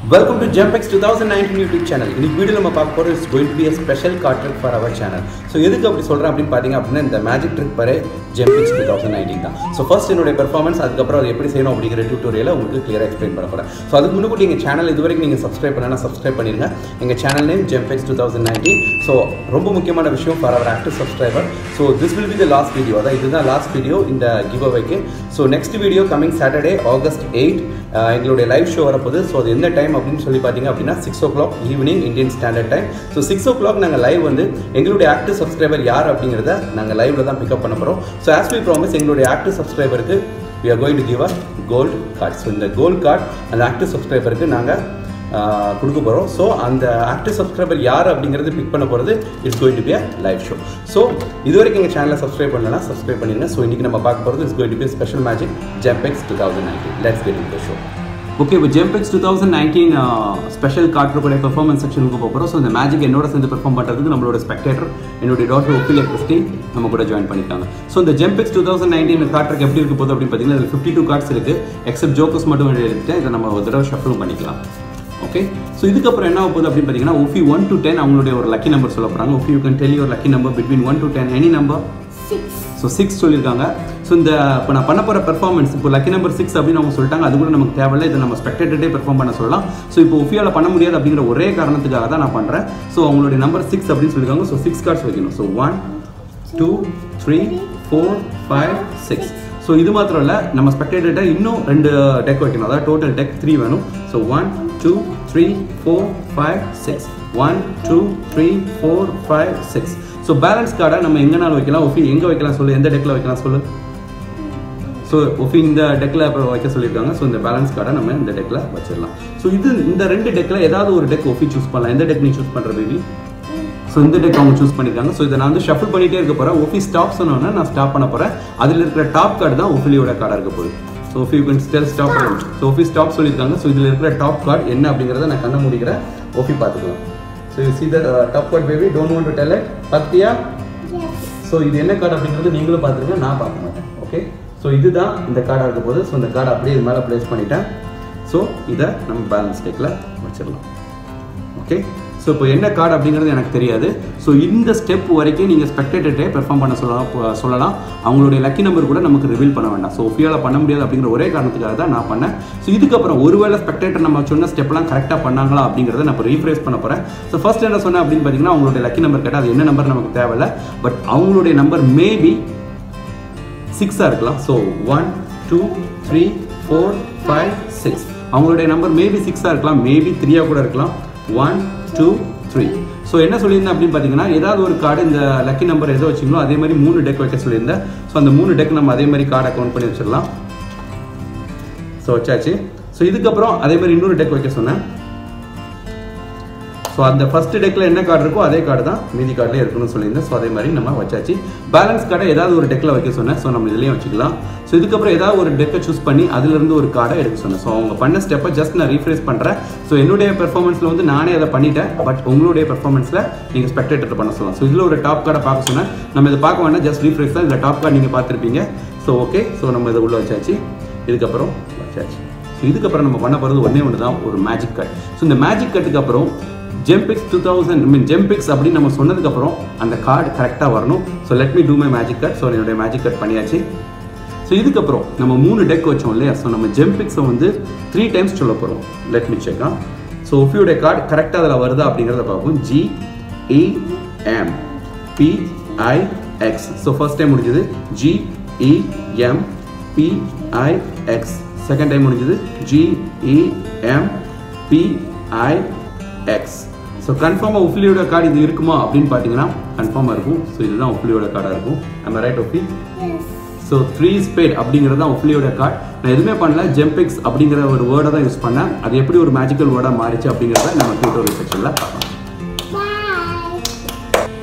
welcome to Gembix two thousand nineteen YouTube channel இன்னைக்கு வீடியோ நம்ம பார்க்க போகிறது is going to be a special card trick for our channel so எதுக்கு அப்படி சொல்கிறேன் அப்படின்னு பார்த்தீங்க அப்படின்னா இந்த மேஜிக் ட்ரிக் பரே ஜெம்பெக்ஸ் டூ தௌசண்ட் நைன்டீன் தான் ஸோ ஃபர்ஸ்ட் என்னுடைய பெர்ஃபார்மன்ஸ் அதுக்கப்புறம் அது எப்படி செய்யணும் அப்படிங்கிற டியூட்டோரியலை உங்களுக்கு கிளியராக எக்ஸ்பிளைன் பண்ண போகிறேன் ஸோ அதுக்கு முன்னாடி எங்கள் சேனல் இது வரைக்கும் நீங்கள் சப்ஸ்கிரைப் பண்ணலாம் சப்ஸ்கிரைப் பண்ணிடுங்க எங்கள் channel name Gembix two thousand nineteen so ரொம்ப முக்கியமான விஷயம் for our active subscriber so this will be the last video அதான் இதுதான் லாஸ்ட் வீடியோ இந்த கிவ் அவேக்கு so next video coming Saturday August eight எங்களுடைய லைவ் ஷோ வரப்போகுது ஸோ அது எந்த டைம் அப்படின்னு சொல்லி பார்த்தீங்க அப்படின்னா six o'clock evening Indian standard time so six o'clock நாங்கள் லைவ் வந்து எங்களுடைய ஆக்டிவ் சப்ஸ்கிரைபர் யார் அப்படிங்கிறத நாங்கள் லைவ்ல தான் பிக்கப் பண்ண போகிறோம் ஸோ ஆஸ் வி ப்ராமிஸ் எங்களுடைய ஆக்டிவ் சப்ஸ்கிரைபருக்கு we are going to give a gold card so இந்த கோல்ட் கார்டு அந்த ஆக்டிவ் சப்ஸ்கிரைபருக்கு நாங்கள் கொடுக்க போகிறோம் ஸோ அந்த ஆக்டிவ் சப்ஸ்கிரைபர் யார் அப்படிங்கிறது பிக் பண்ண போகிறது it's going to be a live show so இது வரைக்கும் எங்கள் சேனலை சப்ஸ்கிரைப் பண்ணலாம் சப்ஸ்கிரைப் பண்ணிடுங்க ஸோ இன்றைக்கி நம்ம பார்க்க போகிறது it's going to be special magic Gembix two thousand nineteen let's get in the show okay இப்போ Gembix two thousand nineteen special கார்ட்ருக்குடைய பெர்ஃபார்மன்ஸ் செக்ஷனுக்கு போகிறோம் ஸோ இந்த மேஜிக் என்னோட சேர்ந்து பெர்ஃபார்ம் பண்ணுறதுக்கு நம்மளோட ஸ்பெக்டேட்டர் என்னுடைய டாக்டர் ஒப்பிலே கிறிஸ்டி நம்ம கூட ஜாயின் பண்ணிட்டாங்க ஸோ இந்த ஜெம்பெக்ஸ் டூ தௌசண்ட் நைன்டீன் கார்ட்ருக்கு எப்படி இருக்க போகுது அப்படின்னு பார்த்தீங்கன்னா இதில் ஃபிஃப்டி டூ கார்ட்ஸ் இருக்குது எக்ஸப்ட் ஜோக்கர்ஸ் மட்டும் எடுத்துட்டு இதை நம்ம ஒரு தடவை ஷஃபிளும் பண்ணிக்கலாம் ஓகே ஸோ இதுக்கப்புறம் என்ன ஆக போகுது அப்படின்னு பார்த்தீங்கன்னா ஒஃபி ஒன் டு டென் அவங்களுடைய ஒரு லக்கி நம்பர் சொல்ல போகிறாங்க Ophie you can tell your lucky number between one to ten any number so six சொல்லியிருக்காங்க ஸோ இந்த இப்போ நான் பண்ண போகிற பெர்ஃபார்மன்ஸ் இப்போ லக்கி நம்பர் சிக்ஸ் அப்படின்னு அவங்க சொல்லிட்டாங்க அது கூட நமக்கு தேவையில்லை இதை நம்ம ஸ்பெக்டேட்டே பெர்ஃபார்ம் பண்ண சொல்லலாம் ஸோ இப்போ ஒஃபியால் பண்ண முடியாது அப்படிங்கிற ஒரே காரணத்துக்காக தான் நான் பண்ணுறேன் ஸோ அவங்களுடைய நம்பர் சிக்ஸ் அப்படின்னு சொல்லியிருக்காங்க ஸோ சிக்ஸ் கார்ட்ஸ் வைக்கணும் so one two three four five six so இது மாத்திரம் இல்லை நம்ம ஸ்பெக்டேட்டர்கிட்ட இன்னும் ரெண்டு டெக் வைக்கணும் அதாவது டோட்டல் டெக் த்ரீ வேணும் so one two three four five six one two three four five six so balance கார்டை நம்ம எங்கேனாலும் வைக்கலாம் ஒஃபி எங்கே வைக்கலாம் சொல்லு எந்த டெக்கில் வைக்கலாம் சொல்லு ஸோ ஒஃபி இந்த டெக்கில் இப்போ வைக்க சொல்லியிருக்காங்க ஸோ இந்த பேலன்ஸ் கார்டை நம்ம இந்த டெக்கில் வச்சிடலாம் ஸோ இது இந்த ரெண்டு டெக்கில் ஏதாவது ஒரு டெக் ஒஃபி சூஸ் பண்ணலாம் எந்த டெக் நீ சூஸ் பண்ணுற பேபி ஸோ இந்த டெக் அவங்க சூஸ் பண்ணியிருக்காங்க ஸோ இதை நான் வந்து ஷஃபிள் பண்ணிகிட்டே இருக்க போகிறேன் ஒஃபி ஸ்டாப் சொன்னோன்னா நான் ஸ்டாப் பண்ண போகிறேன் அதில் இருக்கிற டாப் கார்டு தான் ஒஃபிலியோட கார்டாக இருக்க போகுது so Ophie you can tell stop so Ophie stop சொல்லியிருக்காங்க ஸோ இதில் இருக்கிற டாப் கார்டு என்ன அப்படிங்கிறத நான் கண்ண முடிக்கிறேன் ஒஃபி பார்த்துக்கலாம் so you see the top card baby don't want to tell it பார்த்தியா ஸோ இது என்ன கார்டு அப்படிங்கிறது நீங்களும் பார்த்துருங்க நான் பார்க்க மாட்டேன் ஓகே ஸோ இதுதான் இந்த கார்டாக இருக்க போது ஸோ இந்த கார்டை அப்படியே இது மேலே ப்ளேஸ் பண்ணிட்டேன் ஸோ இதை நம்ம பேலன்ஸ் டெக்கில் வச்சிடலாம் ஓகே ஸோ இப்போ என்ன கார்டு அப்படிங்கிறது எனக்கு தெரியாது ஸோ இந்த ஸ்டெப் வரைக்கும் நீங்கள் ஸ்பெக்டேட்டர்டே பெர்ஃபார்ம் பண்ண சொல்லலாம் சொல்லலாம் அவங்களுடைய லக்கி நம்பர் கூட நமக்கு ரிவீல் பண்ண வேண்டாம் ஸோ ஒஃபியால் பண்ண முடியாது அப்படிங்கிற ஒரே காரணத்துக்காக தான் நான் பண்ணேன் ஸோ இதுக்கப்புறம் ஒருவேளை ஸ்பெக்டேட்டர் நம்ம சொன்ன ஸ்டெப்லாம் கரெக்டாக பண்ணாங்களா அப்படிங்கிறத நான் இப்போ ரீஃப்ரேஸ் பண்ண போகிறேன் ஸோ ஃபர்ஸ்ட் என்ன சொன்னேன் அப்படின்னு பார்த்தீங்கன்னா அவங்களுடைய லக்கி நம்பர் கேட்டால் அது என்ன நம்பர் நமக்கு தேவையில்ல பட் அவங்களுடைய நம்பர் மேபி சிக்ஸாக இருக்கலாம் so one two three four five six அவங்களுடைய நம்பர் மேபி சிக்ஸாக இருக்கலாம் மேபி த்ரீயாக கூட இருக்கலாம் ஒன் டூ த்ரீ ஸோ என்ன சொல்லியிருந்தேன் அப்படின்னு பார்த்தீங்கன்னா ஏதாவது ஒரு கார்டு இந்த லக்கி நம்பர் எதோ வச்சிங்களோ அதே மாதிரி மூணு டெக் வைக்க சொல்லியிருந்தேன் ஸோ அந்த மூணு டெக் நம்ம அதே மாதிரி கார்டை கவுண்ட் பண்ணி வச்சிடலாம் ஸோ வச்சாச்சு ஸோ இதுக்கப்புறம் அதே மாதிரி இன்னொரு டெக் வைக்க சொன்னேன் ஸோ அந்த ஃபர்ஸ்ட் டெக்கில் என்ன கார்டு இருக்கோ அதே கார்டு தான் மீதி கார்டிலே இருக்கணும்னு சொல்லியிருந்தேன் ஸோ அதே மாதிரி நம்ம வச்சாச்சு பேலன்ஸ் கார்டை ஏதாவது ஒரு டெக்கில் வைக்க சொன்னேன் ஸோ நம்ம இதுலேயும் வச்சுக்கலாம் ஸோ இதுக்கப்புறம் ஏதாவது ஒரு டெக்கை சூஸ் பண்ணி அதுலேருந்து ஒரு கார்டை எடுக்க சொன்னேன் ஸோ அவங்க பண்ண ஸ்டெப்பை ஜஸ்ட் நான் ரீஃப்ரேஸ் பண்ணுறேன் ஸோ என்னுடைய பெர்ஃபார்மன்ஸில் வந்து நானே அதை பண்ணிட்டேன் பட் உங்களுடைய பெர்ஃபார்மன்ஸில் நீங்கள் ஸ்பெக்டேட்டர் பண்ண சொல்லலாம் ஸோ இதில் ஒரு டாப் கார்டை பார்க்க சொன்னேன் நம்ம இதை பார்க்க வேண்டாம் ஜஸ்ட் ரீஃப்ரேஸ் தான் இந்த டாப் கார்டு நீங்கள் பார்த்துருப்பீங்க ஸோ ஓகே ஸோ நம்ம இதை உள்ளே வச்சாச்சு இதுக்கப்புறம் வச்சாச்சு ஸோ இதுக்கப்புறம் நம்ம பண்ண போகிறது ஒன்றே ஒன்று தான் ஒரு மேஜிக் கட் ஸோ இந்த மேஜிக் கட்டுக்கு அப்புறம் ஜெம்பிக்ஸ் டூ தௌசண்ட் மீன் ஜெம்பிக்ஸ் அப்படின்னு நம்ம சொன்னதுக்கப்புறம் அந்த கார்டு கரெக்டாக வரணும் so let me do my magic cut so என்னுடைய மேஜிக் கட் பண்ணியாச்சு ஸோ இதுக்கப்புறம் நம்ம மூணு டெக் வச்சோம் இல்லையா ஸோ நம்ம ஜெம்பிக்ஸை வந்து த்ரீ டைம்ஸ் சொல்ல போகிறோம் லெட் மீ செக்கா ஸோ ஒஃபியோடைய கார்டு கரெக்டாக அதில் வருதா அப்படிங்கிறத பார்ப்போம் G E M B I X so first time முடிஞ்சது G E M B I X second time முடிஞ்சது G E M B I X so கன்ஃபார்மாக உஃப்லியோட கார்டு இது இருக்குமா அப்படின்னு பார்த்தீங்கன்னா கன்ஃபார்மாக இருக்கும் ஸோ இதுதான் உஃப்லியோட கார்டாக இருக்கும் நம்ம right Ophie so three spade அப்படிங்கிறது தான் உஃப்லியோட கார்டு நான் எதுவுமே பண்ணல ஜெம்பிக்ஸ் அப்படிங்கிற ஒரு வேர்டை தான் யூஸ் பண்ணேன் அது எப்படி ஒரு மேஜிக்கல் வேர்டாக மாறிச்சு அப்படிங்கிறத நம்ம டியூட்டோரியல் செக்ஷனில் பார்க்கலாம்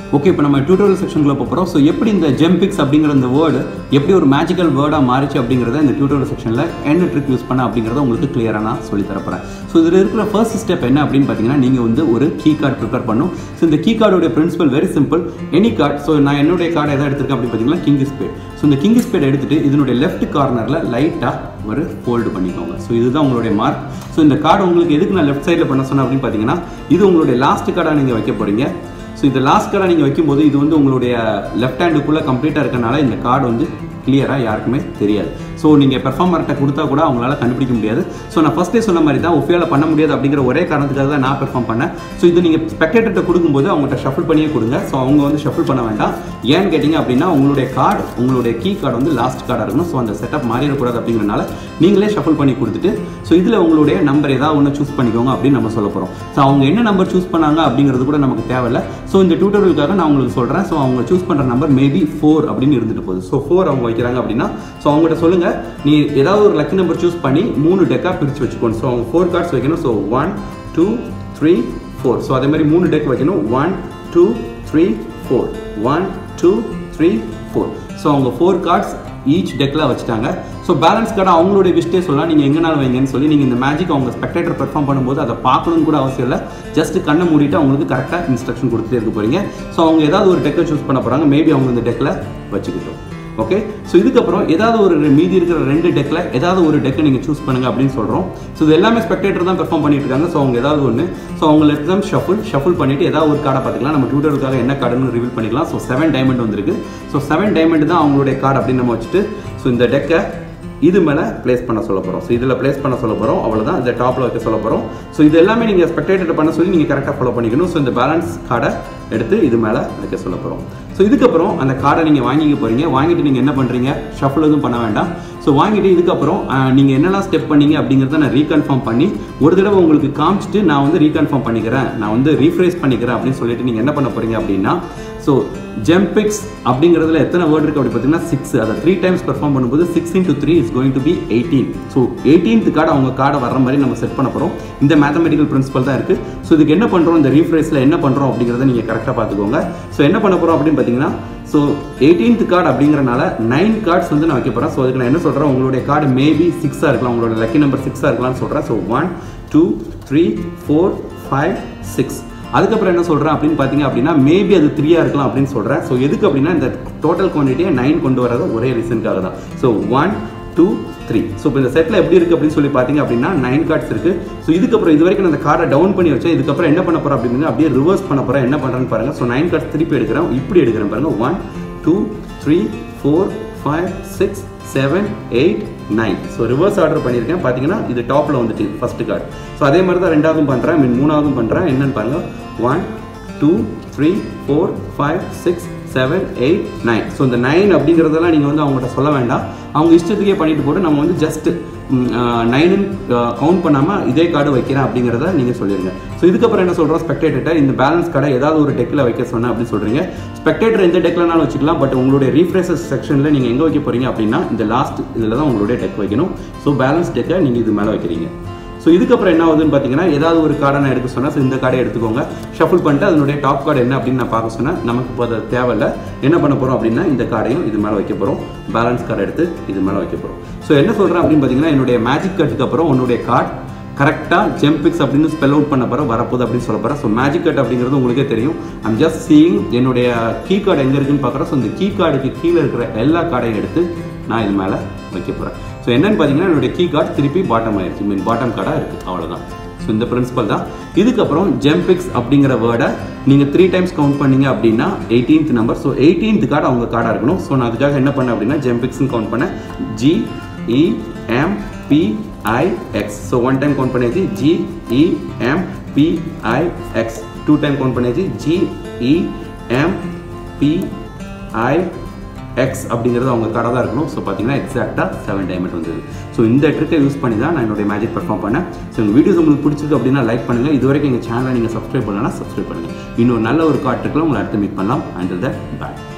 ஓகே இப்போ நம்ம டியூட்டோரியல் செக்ஷனுக்குள்ள போகிறோம் ஸோ எப்படி இந்த ஜெம்பிக்ஸ் அப்படிங்கிற இந்த வேர்டு எப்படி ஒரு மேஜிக்கல் வேர்டாக மாறிச்சு அப்படிங்கிறத இந்த டியூட்டோரியல் செக்ஷனில் என்ன ட்ரிக் யூஸ் பண்ண அப்படிங்கிறத உங்களுக்கு கிளியராக நான் சொல்லி தரப்போகிறேன் ஸோ இதில் இருக்கிற ஃபர்ஸ்ட் ஸ்டெப் என்ன அப்படின்னு பார்த்தீங்கன்னா நீங்கள் வந்து ஒரு கீ கார்டு ப்ரிப்பேர் பண்ணும் ஸோ இந்த கீ கார்டோடைய principle very simple any card so நான் என்னுடைய கார்டு எதை எடுத்திருக்கேன் அப்படின்னு பார்த்தீங்கன்னா கிங் ஸ்பேட் ஸோ இந்த கிங் ஸ்பேட் எடுத்துட்டு இதனுடைய லெஃப்ட் கார்னரில் லைட்டாக ஒரு ஃபோல்டு பண்ணிக்கோங்க ஸோ இதுதான் உங்களுடைய மார்க் ஸோ இந்த கார்டு உங்களுக்கு எதுக்கு நான் லெஃப்ட் சைடில் பண்ண சொன்னேன் அப்படின்னு பார்த்தீங்கன்னா இது உங்களுடைய லாஸ்ட் கார்டாக நீங்கள் வைக்க போகிறீங்க ஸோ இந்த லாஸ்ட் கார்டை நீங்கள் வைக்கும்போது இது வந்து உங்களுடைய லெஃப்ட் ஹேண்டுக்குள்ளே கம்ப்ளீட்டாக இருக்கனால இந்த கார்டு வந்து கிளியராக யாருக்குமே தெரியாது ஸோ நீங்கள் பெர்ஃபார்மர்கிட்ட கொடுத்தா கூட அவங்களால கண்டுபிடிக்க முடியாது ஸோ நான் ஃபஸ்ட்டே சொன்ன மாதிரி தான் ஒஃபியால் பண்ண முடியாது அப்படிங்கிற ஒரே காரணத்துக்காக தான் நான் பெர்ஃபார்ம் பண்ணேன் ஸோ இது நீங்கள் ஸ்பெக்டேட்டர்கிட்ட கொடுக்கும்போது அவங்கள்ட்ட ஷஃபிள் பண்ணியே கொடுங்க ஸோ அவங்க வந்து ஷஃபிள் பண்ண வேண்டாம் ஏன்னு கேட்டிங்க அப்படின்னா உங்களுடைய கார்டு உங்களுடைய கீ கார்டு வந்து லாஸ்ட் கார்டாக இருக்கணும் ஸோ அந்த செட்டப் மாறிடக்கூடாது அப்படிங்கிறனால நீங்களே ஷஃபிள் பண்ணி கொடுத்துட்டு ஸோ இதில் உங்களுடைய நம்பர் ஏதாவது ஒன்று சூஸ் பண்ணிக்கோங்க அப்படின்னு நம்ம சொல்ல போகிறோம் ஸோ அவங்க என்ன நம்பர் சூஸ் பண்ணாங்க அப்படிங்கிறது கூட நமக்கு தேவையில்லை ஸோ இந்த டியூட்டோரியலுக்காக நான் உங்களுக்கு சொல்கிறேன் ஸோ அவங்க சூஸ் பண்ணுற நம்பர் மேபி ஃபோர் அப்படின்னு இருந்துட்டு போகுது ஸோ ஃபோர் அவங்க வைக்கிறாங்க அப்படின்னா ஸோ அவங்ககிட்ட சொல்லுங்கள் நீ ஏதாவது ஒரு லக்கி நம்பர் சூஸ் பண்ணி மூணு டெக்காக பிரித்து வச்சுக்கோங்க ஸோ அவங்க ஃபோர் கார்ட்ஸ் வைக்கணும் so one two three four so அதே மாதிரி மூணு டெக் வைக்கணும் one two three four one two three four so அவங்க ஃபோர் கார்ட்ஸ் ஈச் டெக்கில் வச்சுட்டாங்க ஸோ பேலன்ஸ் கார்டு அவங்களுடைய விஷ்டே சொல்லலாம் நீங்கள் எங்கனாலும் வைங்கன்னு சொல்லி நீங்கள் இந்த மேஜிக் அவங்க ஸ்பெக்டேட்டர் பெர்ஃபார்ம் பண்ணும்போது அதை பார்க்கணும்னு கூட அவசியம் இல்லை ஜஸ்ட் கண்ணை மூடிட்டு அவங்களுக்கு கரெக்டாக இன்ஸ்ட்ரக்ஷன் கொடுத்துட்டே இருக்க போகிறீங்க ஸோ அவங்க ஏதாவது ஒரு டெக்கை சூஸ் பண்ண போகிறாங்க மேபி அவங்க இந்த டெக்கில் வச்சுக்கிட்டோம் ஓகே ஸோ இதுக்கப்புறம் ஏதாவது ஒரு மீதி இருக்கிற ரெண்டு டெக்கில் ஏதாவது ஒரு டெக்கை நீங்கள் சூஸ் பண்ணுங்க அப்படின்னு சொல்கிறோம் ஸோ இது எல்லாமே ஸ்பெக்டேட்டர் தான் பெர்ஃபார்ம் பண்ணிட்டு இருக்காங்க ஸோ அவங்க ஏதாவது ஒன்று ஸோ அவங்க எக்ஸாம் ஷஃபுல் ஷஃபுல் பண்ணிட்டு ஏதாவது ஒரு கார்டை பார்த்துக்கலாம் நம்ம டியூட்டருக்காக என்ன கார்டுன்னு ரிவீல் பண்ணிக்கலாம் ஸோ செவன் டைமண்ட் வந்திருக்கு ஸோ செவன் டைமண்ட் தான் அவங்களுடைய கார்டு அப்படின்னு நம்ம வச்சுட்டு ஸோ இந்த டெக்கை இது மேலே ப்ளேஸ் பண்ண சொல்ல போகிறோம் ஸோ இதில் ப்ளேஸ் பண்ண சொல்ல போகிறோம் அவ்வளோதான் இந்த டாப்பில் வைக்க சொல்ல போகிறோம் ஸோ இது எல்லாமே நீங்கள் ஸ்பெக்டேட்டர் பண்ண சொல்லி நீங்கள் கரெக்டாக ஃபாலோ பண்ணிக்கணும் ஸோ இந்த பேலன்ஸ் கார்டை எடுத்து இது மேலே வைக்க சொல்ல போகிறோம் ஸோ இதுக்கப்புறம் அந்த கார்டை நீங்கள் வாங்கிக்க போகிறீங்க வாங்கிட்டு நீங்கள் என்ன பண்ணுறீங்க ஷஃபிள் எதுவும் பண்ண வேண்டாம் ஸோ வாங்கிட்டு இதுக்கப்புறம் நீங்கள் என்னெல்லாம் ஸ்டெப் பண்ணீங்க அப்படிங்கிறத நான் ரீகன்ஃபார்ம் பண்ணி ஒரு தடவை உங்களுக்கு காமிச்சிட்டு நான் வந்து ரீகன்ஃபார்ம் பண்ணிக்கிறேன் நான் வந்து ரீஃப்ரேஸ் பண்ணிக்கிறேன் அப்படின்னு சொல்லிட்டு நீங்கள் என்ன பண்ண போகிறீங்க அப்படின்னா ஸோ ஜெம்பிக்ஸ் அப்படிங்கிறதுல எத்தனை வேர்ட் இருக்குது அப்படி பார்த்தீங்கன்னா சிக்ஸ் அதை த்ரீ டைம்ஸ் பெர்ஃபார்ம் பண்ணும்போது six into three is going to be eighteen so eighteenth card அவங்க கார்டை வர மாதிரி நம்ம செட் பண்ண போகிறோம் இந்த மேத்தமெட்டிக்கல் பிரின்சிபல் தான் இருக்குது ஸோ இதுக்கு என்ன பண்ணுறோம் இந்த ரீஃப்ரேஸில் என்ன பண்ணுறோம் அப்படிங்கிறத நீங்கள் கரெக்டாக பார்த்துக்கோங்க ஸோ என்ன பண்ண போகிறோம் அப்படின்னு பார்த்தீங்கன்னா ஸோ எயிட்டீன்த் கார்டு அப்படிங்கிறனால நைன் கார்ட்ஸ் வந்து நான் வைக்க போகிறேன் ஸோ அதுக்கு நான் என்ன சொல்கிறேன் உங்களுடைய கார்டு மேபி சிக்ஸாக இருக்கலாம் உங்களோட லக்கி நம்பர் சிக்ஸாக இருக்கலாம்னு சொல்கிறேன் so one two three four five six அதுக்கப்புறம் என்ன சொல்கிறேன் அப்படின்னு பார்த்தீங்க அப்படின்னா மேபி அது த்ரீயாக இருக்கலாம் அப்படின்னு சொல்கிறேன் ஸோ எதுக்கு அப்படின்னா இந்த டோட்டல் குவான்டிட்டியை நைன் கொண்டு வரது ஒரே ரீசனுக்காக தான் so one two three so இப்போ இந்த செட்டில் எப்படி இருக்குது அப்படின்னு சொல்லி பார்த்தீங்க அப்படின்னா நைன் கார்ட்ஸ் இருக்குது ஸோ இதுக்கப்புறம் இது வரைக்கும் நான் அந்த கார்டை டவுன் பண்ணி வச்சேன் இதுக்கப்புறம் என்ன பண்ண போகிறேன் அப்படின்னு அப்படியே ரிவர்ஸ் பண்ண போகிறேன் என்ன பண்ணுறேன்னு பாருங்கள் ஸோ நைன் கார்ட்ஸ் திருப்பி எடுக்கிறேன் இப்படி எடுக்கிறேன் பாருங்கள் one two three four five six seven eight nine so reverse order பண்ணியிருக்கேன் பார்த்தீங்கன்னா இது டாப்பில் வந்துட்டு ஃபஸ்ட்டு கார்டு ஸோ அதே மாதிரி தான் ரெண்டாவதும் பண்ணுறேன் மீன் மூணாவதும் பண்ணுறேன் என்னன்னு பாருங்கள் one two three four five six seven eight nine so இந்த நைன் அப்படிங்கிறதெல்லாம் நீங்கள் வந்து அவங்கள்ட்ட சொல்ல வேண்டாம் அவங்க இஷ்டத்துக்கே பண்ணிட்டு போட்டு நம்ம வந்து ஜஸ்ட் நைனுன்னு கவுண்ட் பண்ணாமல் இதே கார்டு வைக்கிறேன் அப்படிங்கிறத நீங்கள் சொல்லிடுங்க ஸோ இதுக்கப்புறம் என்ன சொல்கிறோம் ஸ்பெக்டேட்டர்கிட்ட இந்த பேலன்ஸ் கார்டை ஏதாவது ஒரு டெக்கில் வைக்க சொன்னேன் அப்படின்னு சொல்கிறீங்க ஸ்பெக்டேட்டர் எந்த டெக்லனாலும் வச்சுக்கலாம் பட் உங்களுடைய ரீஃப்ரெஷஸ் செக்ஷனில் நீங்கள் எங்கே வைக்க போகிறீங்க அப்படின்னா இந்த லாஸ்ட் இதில் தான் உங்களுடைய டெக் வைக்கணும் ஸோ பேலன்ஸ் டெக்கை நீங்கள் இது மேலே வைக்கிறீங்க ஸோ இதுக்கப்புறம் என்ன ஆகுதுன்னு பார்த்தீங்கன்னா ஏதாவது ஒரு கார்டை நான் எடுக்க சொன்னால் ஸோ இந்த கார்டை எடுத்துக்கோங்க ஷஃபிள் பண்ணிட்டு அதனுடைய டாப் கார்டு என்ன அப்படின்னு நான் பார்க்க சொன்னேன் நமக்கு இப்போ அது தேவையில்லை என்ன பண்ண போகிறோம் அப்படின்னா இந்த கார்டையும் இது மேலே வைக்க போகிறோம் பேலன்ஸ் கார்டு எடுத்து இது மேலே வைக்க போகிறோம் ஸோ என்ன சொல்கிறேன் அப்படின்னு பார்த்தீங்கன்னா என்னுடைய மேஜிக் கட்டுக்கு அப்புறம் உன்னுடைய கார்டு கரெக்டாக ஜெம்பிக்ஸ் அப்படின்னு ஸ்பெல் அவுட் பண்ண போகிற வரப்போகுது அப்படின்னு சொல்ல போகிறேன் ஸோ மேஜிக் கட் அப்படிங்கிறது உங்களுக்கே தெரியும் ஐம் ஜஸ்ட் சீயிங் என்னுடைய கீ கார்டு எங்கே இருக்குன்னு பார்க்குறேன் ஸோ இந்த கீ கார்டுக்கு கீழே இருக்கிற எல்லா கார்டையும் எடுத்து நான் இது மேலே வைக்க போகிறேன் ஸோ என்னன்னு பார்த்தீங்கன்னா என்னுடைய கீ கார்டு திருப்பி பாட்டம் ஆயிடுச்சு மீன் பாட்டம் கார்டாக இருக்குது அவ்வளோதான் ஸோ இந்த பிரின்சிபல் தான் இதுக்கப்புறம் ஜெம்பிக்ஸ் அப்படிங்கிற வேர்டை நீங்கள் த்ரீ டைம்ஸ் கவுண்ட் பண்ணீங்க அப்படின்னா eighteenth number so eighteenth card அவங்க கார்டாக இருக்கணும் ஸோ நான் அதுக்காக என்ன பண்ணேன் அப்படின்னா ஜெம்பிக்ஸ்னு கவுண்ட் பண்ணேன் G E M B I X so one time count பண்ணியாச்சு G E M B I X two time count பண்ணியாச்சு G E M B I X அப்படிங்கிறது அவங்க கடை தான் இருக்கணும் ஸோ பார்த்தீங்கன்னா எக்ஸாக்டாக செவன் டைமண்ட் வந்தது ஸோ இந்த ட்ரிக்கை யூஸ் பண்ணி தான் நான் என்னுடைய மேஜிக் பர்ஃபார்ம் பண்ணேன் ஸோ உங்கள் வீடியோஸ் உங்களுக்கு பிடிச்சிருக்கு அப்படின்னா லைக் பண்ணுங்கள் இது வரைக்கும் எங்கள் சேனலை நீங்கள் சப்ஸ்கிரைப் பண்ணலன்னா சப்ஸ்கிரைப் பண்ணுங்கள் இன்னொரு நல்ல ஒரு காட்டுக்குள்ள உங்களை அடுத்து மீட் பண்ணலாம் அண்ட் தட் பாய்